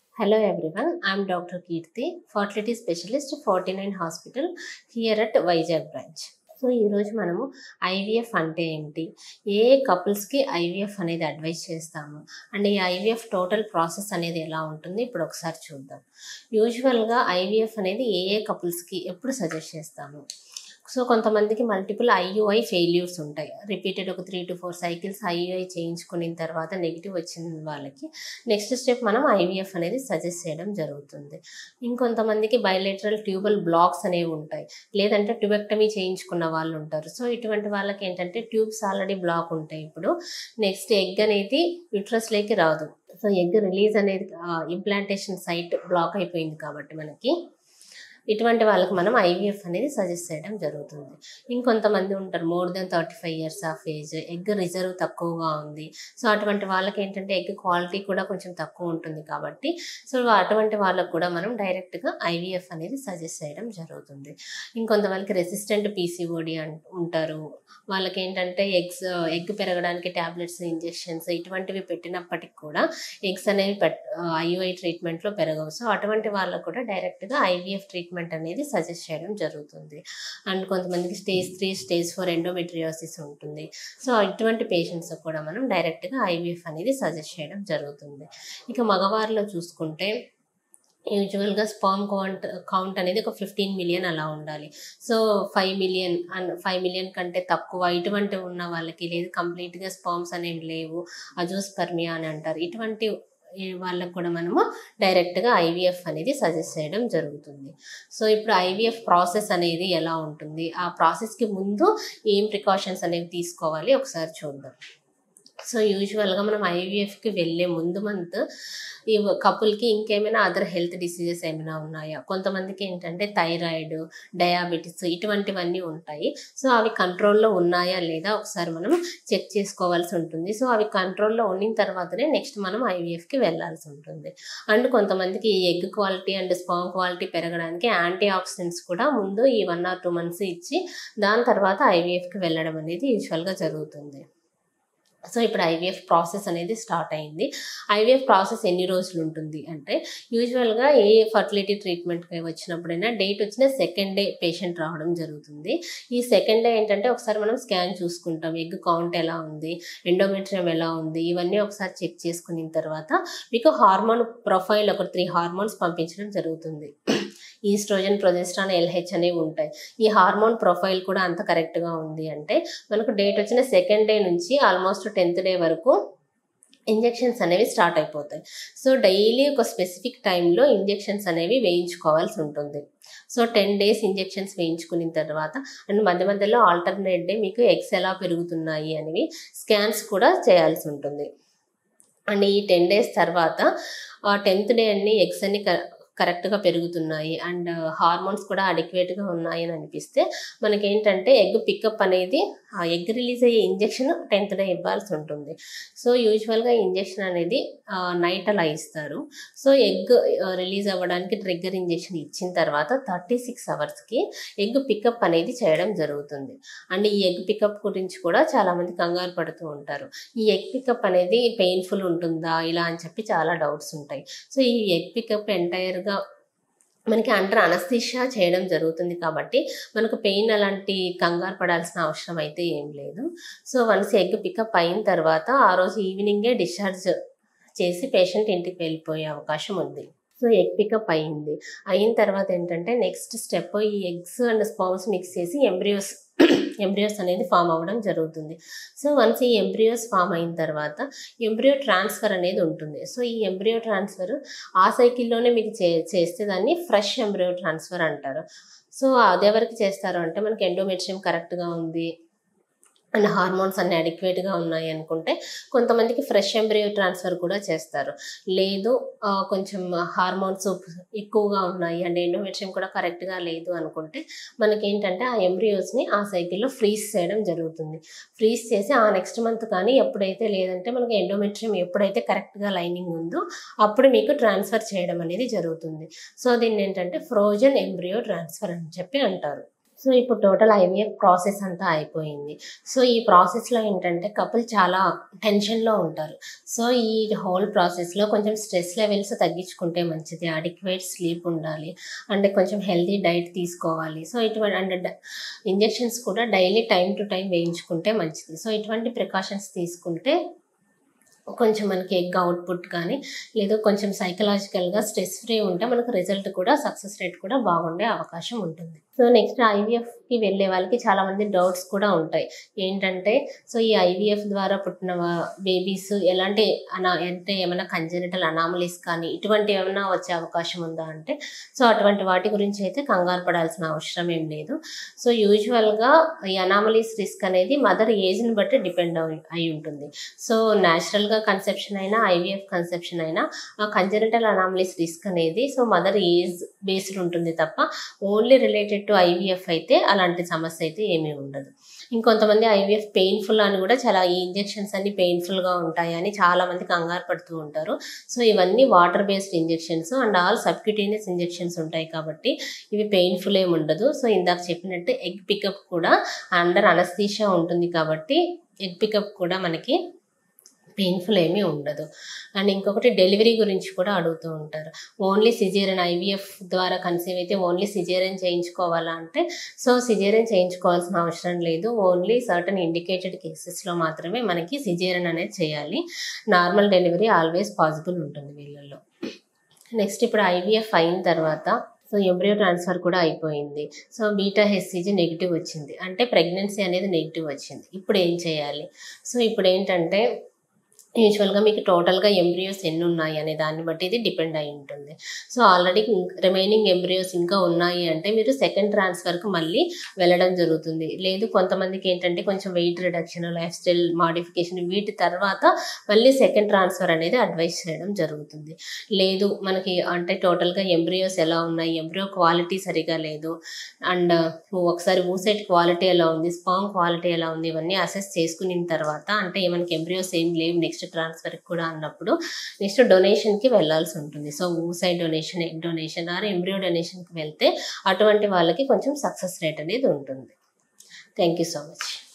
Hello everyone, I am Dr. Kirti, fertility specialist, 49 Hospital here at Vizag branch. So ఈరోజు మనము IVF అంటే ఏంటి ఏ కపుల్స్కి ఐవీఎఫ్ అనేది అడ్వైస్ చేస్తాము అండ్ ఈ ఐవీఎఫ్ టోటల్ ప్రాసెస్ అనేది ఎలా ఉంటుంది ఇప్పుడు ఒకసారి చూద్దాం యూజువల్గా ఐవీఎఫ్ అనేది ఏ ఏ కపుల్స్కి ఎప్పుడు సజెస్ట్ చేస్తాము సో కొంతమందికి మల్టిపుల్ ఐయుఐ ఫెయిల్యూర్స్ ఉంటాయి రిపీటెడ్ ఒక three to four cycles IUI చేయించుకున్న తర్వాత నెగిటివ్ వచ్చిన వాళ్ళకి నెక్స్ట్ స్టెప్ మనం ఐవీఎఫ్ అనేది సజెస్ట్ చేయడం జరుగుతుంది ఇంకొంతమందికి బయలేటరల్ ట్యూబల్ బ్లాక్స్ అనేవి ఉంటాయి లేదంటే ట్యూబెక్టమీ చేయించుకున్న వాళ్ళు ఉంటారు సో ఇటువంటి వాళ్ళకి ఏంటంటే ట్యూబ్స్ ఆల్రెడీ బ్లాక్ ఉంటాయి ఇప్పుడు నెక్స్ట్ ఎగ్ అనేది యూట్రస్లోకి రాదు సో ఎగ్ రిలీజ్ అనేది ఇంప్లాంటేషన్ సైట్ బ్లాక్ అయిపోయింది కాబట్టి మనకి ఇటువంటి వాళ్ళకి మనం ఐవీఎఫ్ అనేది సజెస్ట్ చేయడం జరుగుతుంది ఇంకొంతమంది ఉంటారు more than thirty five years of age egg reserve తక్కువగా ఉంది సో అటువంటి వాళ్ళకి ఏంటంటే ఎగ్ క్వాలిటీ కూడా కొంచెం తక్కువ ఉంటుంది కాబట్టి సో అటువంటి వాళ్ళకు కూడా మనం డైరెక్ట్గా ఐవీఎఫ్ అనేది సజెస్ట్ చేయడం జరుగుతుంది ఇంకొంతమందికి రెసిస్టెంట్ పీసీఓడి ఉంటారు వాళ్ళకి ఏంటంటే ఎగ్స్ ఎగ్ పెరగడానికి ట్యాబ్లెట్స్ ఇంజెక్షన్స్ ఇటువంటివి పెట్టినప్పటికి కూడా ఎగ్స్ అనేవి పెట్ ఐయుఐ ట్రీట్మెంట్లో పెరగవు సో అటువంటి వాళ్ళకు కూడా డైరెక్ట్గా ఐవీఎఫ్ ట్రీట్మెంట్ అనేది సజెస్ట్ చేయడం జరుగుతుంది అండ్ కొంతమందికి stage three stage four endometriosis ఉంటుంది సో ఇటువంటి పేషెంట్స్ కూడా మనం డైరెక్ట్గా ఐవీఎఫ్ అనేది సజెస్ట్ చేయడం జరుగుతుంది ఇక మగవారిలో చూసుకుంటే యూజువల్గా స్పామ్ కౌంట్ కౌంట్ అనేది ఒక ఫిఫ్టీన్ మిలియన్ అలా ఉండాలి so five million and five million కంటే తక్కువ ఇటువంటి ఉన్న వాళ్ళకి లేదు కంప్లీట్గా స్పామ్స్ అనేవి లేవు అజోస్పర్మియా అని అంటారు ఇటువంటి వాళ్ళకు కూడా మనము డైరెక్ట్గా ఐవీఎఫ్ అనేది సజెస్ట్ చేయడం జరుగుతుంది సో ఇప్పుడు ఐవీఎఫ్ ప్రాసెస్ అనేది ఎలా ఉంటుంది ఆ ప్రాసెస్కి ముందు ఏం ప్రికాషన్స్ అనేవి తీసుకోవాలి ఒకసారి చూద్దాం సో యూజువల్గా మనం ఐవీఎఫ్కి వెళ్ళే ముందు మంత్ ఈ కపుల్కి ఇంకేమైనా అదర్ హెల్త్ డిసీజెస్ ఏమైనా ఉన్నాయా కొంతమందికి ఏంటంటే థైరాయిడ్ డయాబెటీస్ ఇటువంటివన్నీ ఉంటాయి సో అవి కంట్రోల్లో ఉన్నాయా లేదా ఒకసారి మనం చెక్ చేసుకోవాల్సి ఉంటుంది సో అవి కంట్రోల్లో ఉన్న తర్వాతనే నెక్స్ట్ మనం ఐవీఎఫ్కి వెళ్ళాల్సి ఉంటుంది అండ్ కొంతమందికి ఈ egg quality and sperm quality పెరగడానికి యాంటీ ఆక్సిడెంట్స్ కూడా ముందు ఈ వన్ ఆర్ టూ మంత్స్ ఇచ్చి దాని తర్వాత ఐవీఎఫ్కి వెళ్ళడం అనేది యూజువల్గా జరుగుతుంది సో ఇప్పుడు ఐవీఎఫ్ ప్రాసెస్ అనేది స్టార్ట్ అయింది ఐవీఎఫ్ ప్రాసెస్ ఎన్ని రోజులు ఉంటుంది అంటే యూజువల్గా ఏ ఫర్టిలిటీ ట్రీట్మెంట్కి వచ్చినప్పుడైనా డేట్ వచ్చిన సెకండ్ డే పేషెంట్ రావడం జరుగుతుంది ఈ సెకండ్ డే ఏంటంటే ఒకసారి మనం స్కాన్ చూసుకుంటాం ఎగ్ కౌంట్ ఎలా ఉంది ఎండోమెట్రియం ఎలా ఉంది ఇవన్నీ ఒకసారి చెక్ చేసుకున్న తర్వాత మీకు హార్మోన్ ప్రొఫైల్ ఒక త్రీ హార్మోన్స్ పంపించడం జరుగుతుంది ఈస్ట్రోజన్ ప్రొజెస్ట్రాన్ ఎల్హెచ్ అనేవి ఉంటాయి ఈ హార్మోన్ ప్రొఫైల్ కూడా అంత కరెక్ట్గా ఉంది అంటే మనకు డేట్ వచ్చిన సెకండ్ డే నుంచి ఆల్మోస్ట్ టెన్త్ డే వరకు ఇంజెక్షన్స్ అనేవి స్టార్ట్ అయిపోతాయి సో డైలీ ఒక స్పెసిఫిక్ టైంలో ఇంజెక్షన్స్ అనేవి వేయించుకోవాల్సి ఉంటుంది సో టెన్ డేస్ ఇంజెక్షన్స్ వేయించుకున్న తర్వాత అండ్ మధ్య మధ్యలో ఆల్టర్నేట్ డే మీకు ఎగ్స్ ఎలా పెరుగుతున్నాయి అనేవి స్కాన్స్ కూడా చేయాల్సి ఉంటుంది అండ్ ఈ టెన్ డేస్ తర్వాత టెన్త్ డే అన్ని ఎగ్స్ అన్ని కరెక్ట్గా పెరుగుతున్నాయి అండ్ హార్మోన్స్ కూడా అడిక్వేట్గా ఉన్నాయి అని అనిపిస్తే మనకి ఏంటంటే ఎగ్ పికప్ అనేది ఆ ఎగ్ రిలీజ్ అయ్యే ఇంజెక్షన్ టెన్త్ డే ఇవ్వాల్సి ఉంటుంది సో యూజువల్గా ఇంజెక్షన్ అనేది నైట్ అలా ఇస్తారు సో ఎగ్ రిలీజ్ అవ్వడానికి ట్రిగ్గర్ ఇంజెక్షన్ ఇచ్చిన తర్వాత థర్టీ సిక్స్ అవర్స్కి ఎగ్ పికప్ అనేది చేయడం జరుగుతుంది అండ్ ఈ ఎగ్ పికప్ గురించి కూడా చాలామంది కంగారు పడుతూ ఉంటారు ఈ ఎగ్ పికప్ అనేది పెయిన్ఫుల్ ఉంటుందా ఇలా అని చెప్పి చాలా డౌట్స్ ఉంటాయి సో ఈ ఎగ్ పికప్ ఎంటైర్గా మనకి అండర్ అనస్థిషియా చేయడం జరుగుతుంది కాబట్టి మనకు పెయిన్ అలాంటి కంగారు పడాల్సిన అవసరం అయితే ఏం లేదు సో వన్స్ ఎగ్ పికప్ అయిన తర్వాత ఆ రోజు ఈవినింగే డిశ్చార్జ్ చేసి పేషెంట్ ఇంటికి వెళ్ళిపోయే అవకాశం ఉంది సో ఎగ్ పికప్ అయింది అయిన తర్వాత ఏంటంటే నెక్స్ట్ స్టెప్ ఈ ఎగ్స్ అండ్ స్పామ్స్ మిక్స్ చేసి ఎంబ్రియోస్ ఎంబ్రియోస్ అనేది ఫామ్ అవ్వడం జరుగుతుంది సో వన్స్ ఈ ఎంబ్రియోస్ ఫామ్ అయిన తర్వాత ఎంబ్రియో ట్రాన్స్ఫర్ అనేది ఉంటుంది సో ఈ ఎంబ్రియో ట్రాన్స్ఫర్ ఆ సైకిల్లోనే మీకు చే చేస్తే దాన్ని ఫ్రెష్ ఎంబ్రియో ట్రాన్స్ఫర్ అంటారు సో అది ఎవరికి చేస్తారు అంటే మనకి ఎండోమెట్రియం కరెక్ట్గా ఉంది అండ్ హార్మోన్స్ అన్ని అడిక్వేట్గా ఉన్నాయి అనుకుంటే కొంతమందికి ఫ్రెష్ ఎంబ్రియో ట్రాన్స్ఫర్ కూడా చేస్తారు లేదు కొంచెం హార్మోన్స్ ఎక్కువగా ఉన్నాయి అండ్ ఎండోమెట్రియం కూడా కరెక్ట్గా లేదు అనుకుంటే మనకి ఏంటంటే ఆ ఎంబ్రియోస్ని ఆ సైకిల్లో ఫ్రీజ్ చేయడం జరుగుతుంది ఫ్రీజ్ చేసి ఆ నెక్స్ట్ మంత్ కానీ ఎప్పుడైతే లేదంటే మనకి ఎండోమెట్రియం ఎప్పుడైతే కరెక్ట్గా లైనింగ్ ఉందో అప్పుడు మీకు ట్రాన్స్ఫర్ చేయడం అనేది జరుగుతుంది సో దీన్ని ఏంటంటే ఫ్రోజన్ ఎంబ్రియో ట్రాన్స్ఫర్ అని చెప్పి అంటారు సో ఇప్పుడు టోటల్ ఐవీఎఫ్ ప్రాసెస్ అంతా అయిపోయింది సో ఈ ప్రాసెస్లో ఏంటంటే కపుల్ చాలా టెన్షన్లో ఉంటారు సో ఈ హోల్ ప్రాసెస్లో కొంచెం స్ట్రెస్ లెవెల్స్ తగ్గించుకుంటే మంచిది అడిక్వేట్ స్లీప్ ఉండాలి అండ్ కొంచెం హెల్తీ డైట్ తీసుకోవాలి సో ఇటువంటి అండ్ ఇంజెక్షన్స్ కూడా డైలీ టైం టు టైం వేయించుకుంటే మంచిది సో ఇటువంటి ప్రికాషన్స్ తీసుకుంటే కొంచెం మనకి ఎగ్ అవుట్పుట్ కానీ లేదా కొంచెం సైకలాజికల్గా స్ట్రెస్ ఫ్రీ ఉంటే మనకు రిజల్ట్ కూడా సక్సెస్ రేట్ కూడా బాగుండే అవకాశం ఉంటుంది సో నెక్స్ట్ ఐవీఎఫ్కి వెళ్ళే వాళ్ళకి చాలామంది డౌట్స్ కూడా ఉంటాయి ఏంటంటే సో ఈ ఐవీఎఫ్ ద్వారా పుట్టిన బేబీస్ ఎలాంటి అనా అంటే ఏమైనా కంజెనిటల్ అనామలీస్ కానీ ఇటువంటి ఏమైనా వచ్చే అవకాశం ఉందా అంటే సో అటువంటి వాటి గురించి అయితే కంగారు పడాల్సిన అవసరం ఏం లేదు సో యూజువల్గా ఈ అనామలీస్ రిస్క్ అనేది మదర్ ఏజ్ని బట్టి డిపెండ్ అయి ఉంటుంది సో న్యాచురల్గా కన్సెప్షన్ అయినా ఐవీఎఫ్ కన్సెప్షన్ అయినా ఆ కంజెనిటల్ అనామలీస్ రిస్క్ అనేది సో మదర్ ఏజ్ బేస్డ్ ఉంటుంది తప్ప ఓన్లీ రిలేటెడ్ టు ఐవీఎఫ్ అయితే అలాంటి సమస్య అయితే ఏమీ ఉండదు ఇంకొంతమంది ఐవీఎఫ్ పెయిన్ఫుల్ అని కూడా చాలా ఈ ఇంజెక్షన్స్ అన్ని పెయిన్ఫుల్గా ఉంటాయి అని చాలా మంది కంగారు పడుతూ ఉంటారు సో ఇవన్నీ water based injections and all subcutaneous injections ఉంటాయి కాబట్టి ఇవి పెయిన్ఫుల్ ఏమి ఉండదు సో ఇందాక చెప్పినట్టు ఎగ్ పికప్ కూడా అండర్ అనస్థీషియా ఉంటుంది కాబట్టి ఎగ్ పికప్ కూడా మనకి పెయిన్ఫుల్ ఏమీ ఉండదు అండ్ ఇంకొకటి డెలివరీ గురించి కూడా అడుగుతూ ఉంటారు ఓన్లీ సిజేరియన్ ఐవీఎఫ్ ద్వారా కన్సీవ్ అయితే ఓన్లీ సిజేరియన్ చేయించుకోవాలా అంటే సో సిజేరియన్ చేయించుకోవాల్సిన అవసరం లేదు ఓన్లీ సర్టన్ ఇండికేటెడ్ కేసెస్లో మాత్రమే మనకి సిజేరియన్ అనేది చేయాలి నార్మల్ డెలివరీ ఆల్వేస్ పాసిబుల్ ఉంటుంది వీళ్ళల్లో నెక్స్ట్ ఇప్పుడు ఐవీఎఫ్ అయిన తర్వాత సో ఎంబ్రియో ట్రాన్స్ఫర్ కూడా అయిపోయింది సో బీటా హెచ్సిజీ నెగిటివ్ వచ్చింది అంటే ప్రెగ్నెన్సీ అనేది నెగిటివ్ వచ్చింది ఇప్పుడు ఏం చేయాలి సో ఇప్పుడు ఏంటంటే యూజువల్గా మీకు టోటల్గా ఎంబ్రియోస్ ఎన్ని ఉన్నాయి అనే దాన్ని బట్టి ఇది డిపెండ్ అయి ఉంటుంది సో ఆల్రెడీ రిమైనింగ్ ఎంబ్రియోస్ ఇంకా ఉన్నాయి అంటే మీరు సెకండ్ ట్రాన్స్ఫర్కి మళ్ళీ వెళ్ళడం జరుగుతుంది లేదు కొంతమందికి ఏంటంటే కొంచెం weight reduction lifestyle modification వీటి తర్వాత మళ్ళీ సెకండ్ ట్రాన్స్ఫర్ అనేది అడ్వైస్ చేయడం జరుగుతుంది లేదు మనకి అంటే టోటల్గా ఎంబ్రియోస్ ఎలా ఉన్నాయి ఎంబ్రియో క్వాలిటీ సరిగా లేదు అండ్ ఒకసారి ఊసైట్ క్వాలిటీ ఎలా ఉంది స్పామ్ క్వాలిటీ ఎలా ఉంది ఇవన్నీ అసెస్ చేసుకున్న తర్వాత అంటే మనకి ఎంబ్రియోస్ ఏం లేవు నెక్స్ట్ ట్రాన్స్ఫర్కి కూడా అన్నప్పుడు నెక్స్ట్ డొనేషన్కి వెళ్ళాల్సి ఉంటుంది so oocyte donation egg donation or embryo డొనేషన్కి వెళ్తే అటువంటి వాళ్ళకి కొంచెం సక్సెస్ రేట్ అనేది ఉంటుంది థ్యాంక్ యూ సో మచ్